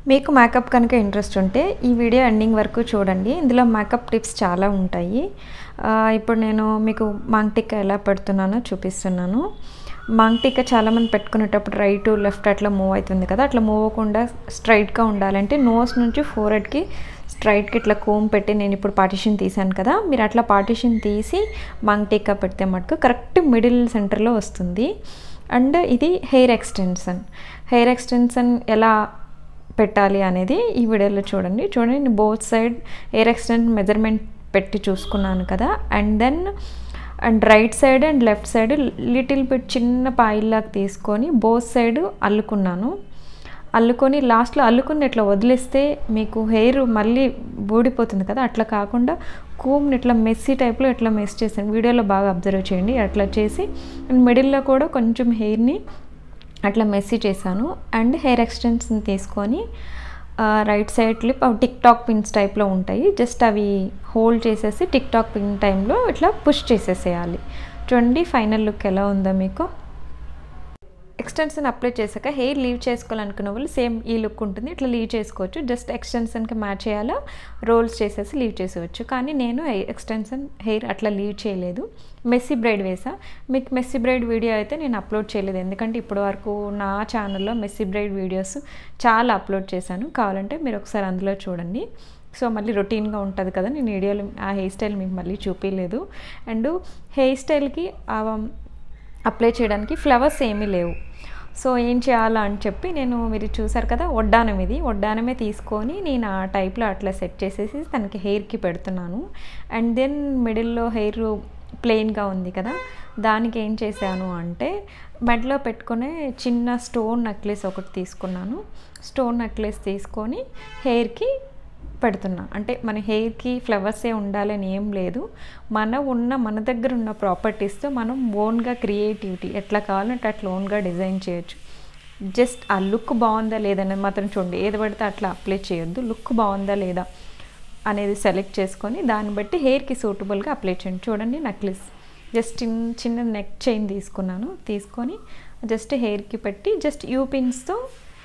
మీకు మేకప్ కనుక ఇంట్రెస్ట్ ఉంటే ఈ వీడియో ఎండింగ్ వరకు చూడండి ఇందులో మేకప్ టిప్స్ చాలా ఉంటాయి ఆ, ఇప్పుడు నేను మీకు మాంగ్ టిక్క ఎలా పెడుతున్నానో చూపిస్తున్నాను మాంగ్ టిక్క చాలామంది పెట్టుకునేటప్పుడు రైట్ లెఫ్ట్ అట్లా మూవ్ అవుతుంది కదా అట్లా మూవ్ అవ్వకుండా స్ట్రైట్గా ఉండాలంటే నోస్ నుంచి ఫోర్ హెడ్కి స్ట్రైట్కి ఇట్లా కోమ్ పెట్టి నేను ఇప్పుడు పార్టిషన్ తీసాను కదా మీరు అట్లా పార్టిషన్ తీసి మాంగ్ టిక్క పెడితే మటుకు కరెక్ట్ మిడిల్ సెంటర్లో వస్తుంది అండ్ ఇది హెయిర్ ఎక్స్టెన్షన్ హెయిర్ ఎక్స్టెన్షన్ ఎలా పెట్టాలి అనేది ఈ వీడియోలో చూడండి చూడండి నేను both side hair extension measurement పెట్టి చూసుకున్నాను కదా and then and right side and left side little bit చిన్న పాయిల్లాగా తీసుకొని బోత్ సైడ్ అల్లుకున్నాను అల్లుకొని లాస్ట్లో అల్లుకుని ఇట్లా వదిలేస్తే మీకు హెయిర్ మళ్ళీ బూడిపోతుంది కదా అట్లా కాకుండా కూమ్ని ఇట్లా మెస్సీ టైప్లో ఇట్లా మెస్ చేశాను వీడియోలో బాగా అబ్జర్వ్ చేయండి అట్లా చేసి అండ్ మిడిల్లో కూడా కొంచెం హెయిర్ని అట్లా మెస్సీ చేశాను అండ్ హెయిర్ ఎక్స్టెన్షన్ తీసుకొని రైట్ సైడ్ లిప్ అవి టిక్ టాక్ పిన్స్ టైప్లో ఉంటాయి జస్ట్ అవి హోల్డ్ చేసేసి టిక్ టాక్ పిన్ టైంలో ఇట్లా పుష్ చేసేసేయాలి చూడండి ఫైనల్ లుక్ ఎలా ఉందో మీకు ఎక్స్టెన్షన్ అప్లై చేశాక హెయిర్ లీవ్ చేసుకోవాలనుకున్న వాళ్ళు సేమ్ ఈ లుక్ ఉంటుంది ఇట్లా లీవ్ చేసుకోవచ్చు జస్ట్ ఎక్స్టెన్షన్కి మ్యాచ్ చేయాలా రోల్స్ చేసేసి లీవ్ చేసేవచ్చు కానీ నేను ఎక్స్టెన్షన్ హెయిర్ అట్లా లీవ్ చేయలేదు మెస్సీ బ్రైడ్ వేసా మీకు మెస్సీ బ్రైడ్ వీడియో అయితే నేను అప్లోడ్ చేయలేదు ఎందుకంటే ఇప్పటి వరకు నా ఛానల్లో మెస్సీ బ్రైడ్ వీడియోస్ చాలా అప్లోడ్ చేశాను కావాలంటే మీరు ఒకసారి అందులో చూడండి సో మళ్ళీ రొటీన్గా ఉంటుంది కదా నేను వీడియోలో ఆ హెయిర్ స్టైల్ మీకు మళ్ళీ చూపించలేదు అండ్ హెయిర్ స్టైల్కి అప్లై చేయడానికి ఫ్లవర్స్ ఏమీ లేవు సో ఏం చేయాలా అని చెప్పి నేను మీరు చూసారు కదా వడ్డానం ఇది వడ్డానమే తీసుకొని నేను ఆ టైప్లో అట్లా సెట్ చేసేసి తనకి హెయిర్కి పెడుతున్నాను అండ్ దెన్ మిడిల్లో హెయిర్ ప్లెయిన్గా ఉంది కదా దానికి ఏం చేశాను అంటే మెడలో పెట్టుకునే చిన్న స్టోన్ నెక్లెస్ ఒకటి తీసుకున్నాను స్టోన్ నెక్లెస్ తీసుకొని హెయిర్కి పెడుతున్నా అంటే మన హెయిర్కి ఫ్లవర్సే ఉండాలని ఏం లేదు మన ఉన్న మన దగ్గర ఉన్న ప్రాపర్టీస్తో మనం ఓన్గా క్రియేటివిటీ ఎట్లా కావాలంటే అట్లా ఓన్గా డిజైన్ చేయొచ్చు జస్ట్ ఆ లుక్ బాగుందా లేదనేది మాత్రం చూడండి ఏది పడితే అట్లా అప్లై చేయొద్దు లుక్ బాగుందా లేదా అనేది సెలెక్ట్ చేసుకొని దాన్ని బట్టి హెయిర్కి సూటబుల్గా అప్లై చేయండి చూడండి నెక్లెస్ జస్ట్ చిన్న చిన్న నెక్ చైన్ తీసుకున్నాను తీసుకొని జస్ట్ హెయిర్కి పెట్టి జస్ట్ యూ పిన్స్తో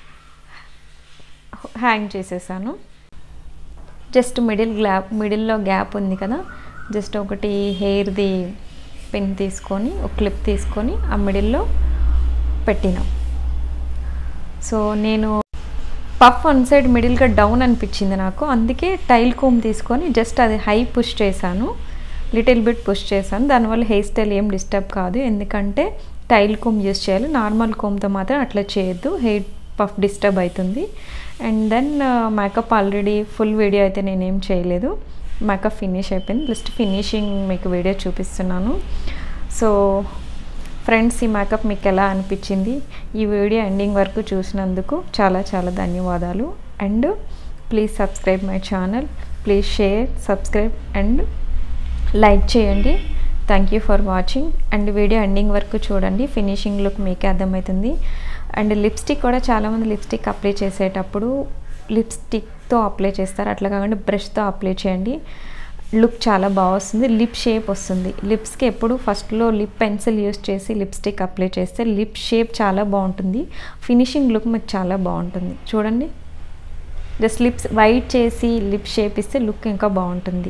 హ్యాంగ్ చేసేసాను జస్ట్ మిడిల్ గ్యాప్ మిడిల్లో గ్యాప్ ఉంది కదా జస్ట్ ఒకటి హెయిర్ది పెన్ తీసుకొని ఒక క్లిప్ తీసుకొని ఆ మిడిల్లో పెట్టినాం సో నేను పఫ్ వన్ సైడ్ మిడిల్గా డౌన్ అనిపించింది నాకు అందుకే టైల్ కోమ్ తీసుకొని జస్ట్ అది హై పుష్ చేశాను లిటిల్ బిట్ పుష్ చేశాను దానివల్ల హెయిర్ స్టైల్ ఏం డిస్టర్బ్ కాదు ఎందుకంటే టైల్ కోమ్ యూస్ చేయాలి నార్మల్ కోమ్తో మాత్రం అట్లా చేయొద్దు హెయిర్ పఫ్ డిస్టర్బ్ అవుతుంది and then makeup already full video అయితే నేనేం చేయలేదు మేకప్ ఫినిష్ అయిపోయింది జస్ట్ ఫినిషింగ్ మీకు వీడియో చూపిస్తున్నాను సో ఫ్రెండ్స్ ఈ మేకప్ మీకు ఎలా అనిపించింది ఈ వీడియో ఎండింగ్ వరకు చూసినందుకు చాలా చాలా ధన్యవాదాలు and please subscribe my channel please share subscribe and like చేయండి thank you for watching and video ending వరకు చూడండి ఫినిషింగ్ లుక్ మీకే అర్థమవుతుంది అండ్ లిప్స్టిక్ కూడా చాలామంది లిప్స్టిక్ అప్లై చేసేటప్పుడు లిప్స్టిక్తో అప్లై చేస్తారు అట్లా కాకుండా బ్రష్తో అప్లై చేయండి లుక్ చాలా బాగా వస్తుంది లిప్ షేప్ వస్తుంది లిప్స్కి ఎప్పుడు ఫస్ట్లో లిప్ పెన్సిల్ యూస్ చేసి లిప్స్టిక్ అప్లై చేస్తే లిప్ షేప్ చాలా బాగుంటుంది ఫినిషింగ్ లుక్ మీకు చాలా బాగుంటుంది చూడండి జస్ట్ లిప్స్ వైట్ చేసి లిప్ షేప్ ఇస్తే లుక్ ఇంకా బాగుంటుంది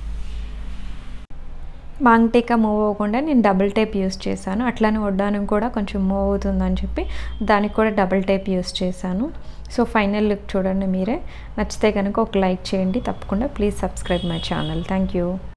మాంగ్టీకా మూవ్ అవ్వకుండా నేను డబుల్ టైప్ యూస్ చేశాను అట్లానే వడ్డానం కూడా కొంచెం మూవ్ అవుతుందని చెప్పి దానికి కూడా డబుల్ టైప్ యూస్ చేశాను సో ఫైనల్ లుక్ చూడండి మీరే నచ్చితే కనుక ఒక లైక్ చేయండి తప్పకుండా please subscribe my channel thank you